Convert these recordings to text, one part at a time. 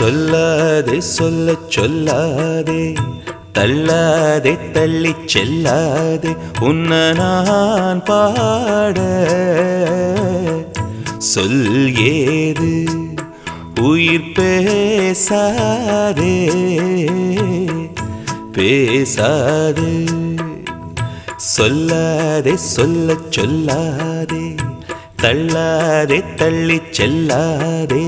சொல்லாதே சொல்ல சொல்லாதே தள்ளாதே தள்ளி செல்லாதே உன்ன நான் பாட சொல் ஏது உயிர் பேசாதே பேசாதே சொல்லாதே சொல்ல சொல்லாதே தள்ளாதே தள்ளி செல்லாதே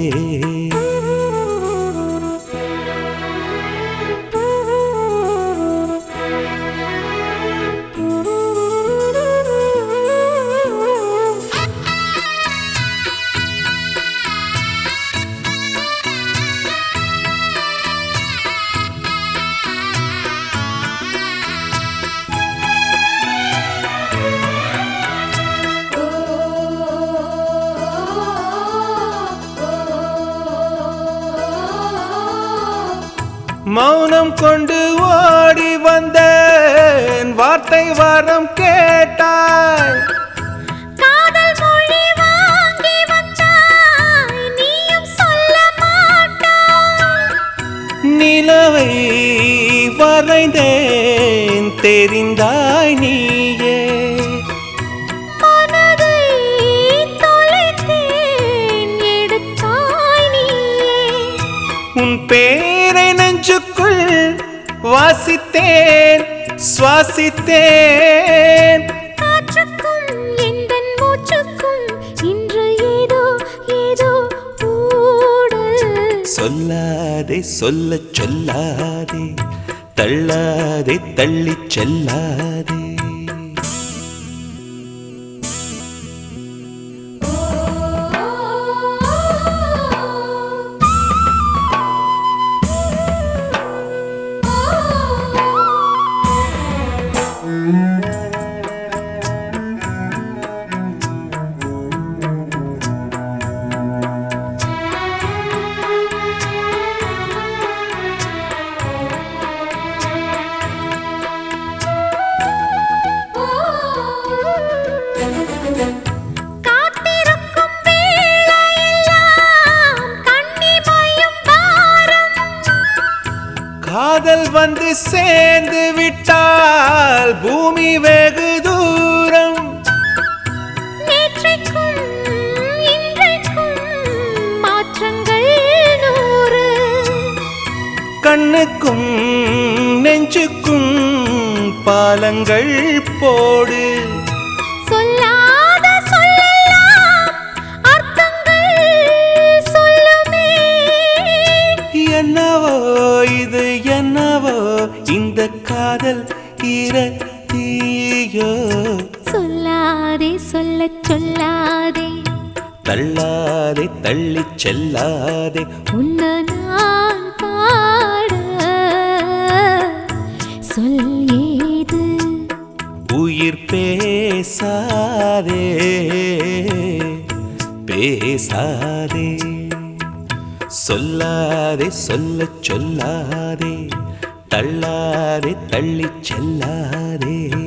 மௌனம் கொண்டு ஓடி வந்தேன் வார்த்தை வாரம் கேட்டாய் காதல் மொழி வாங்கி வந்தாய் நீயும் சொல்ல மாட்டாய் நிலவை வரைந்தேன் தெரிந்தாய் நீயே மனதை தொலைத்தேன் எடுத்தாய் நீயே உன் பேரை நெஞ்சுக்குள் வாசித்தேன் சுவாசித்தேன் காற்றுக்கும் எந்தன் மூச்சுக்கும் இன்று ஏதோ ஏதோ ஊடல் சொல்லாதே சொல்ல சொல்லாதே தள்ளாதே தள்ளி செல்லாதே காத்திருக்கும் வேளையெல்லாம் கண்ணிமயம் பாரம் காதல் வந்து சேர்ந்து விட்டால் பூமி வெகு தூரம் நேற்றைக்கும் இன்றைக்கும் மாற்றங்கள் நூறு கண்ணுக்கும் நெஞ்சுக்கும் பாலங்கள் போடு சொல்லாத சொல்லெல்லாம் அர்த்தங்கள் சொல்லுமே என்னவோ இது என்னவோ இந்த காதல் தீயோ சொல்லாதே சொல்லச் சொல்லாதே தள்ளாதே தள்ளி செல்லாதே உன்ன நான் பாட சொல் ஏது உயிர் பேசாதே பேசாதே சொல்லாதே சொல்ல சொல்லாதே தள்ளாதே தள்ளி செல்லாதே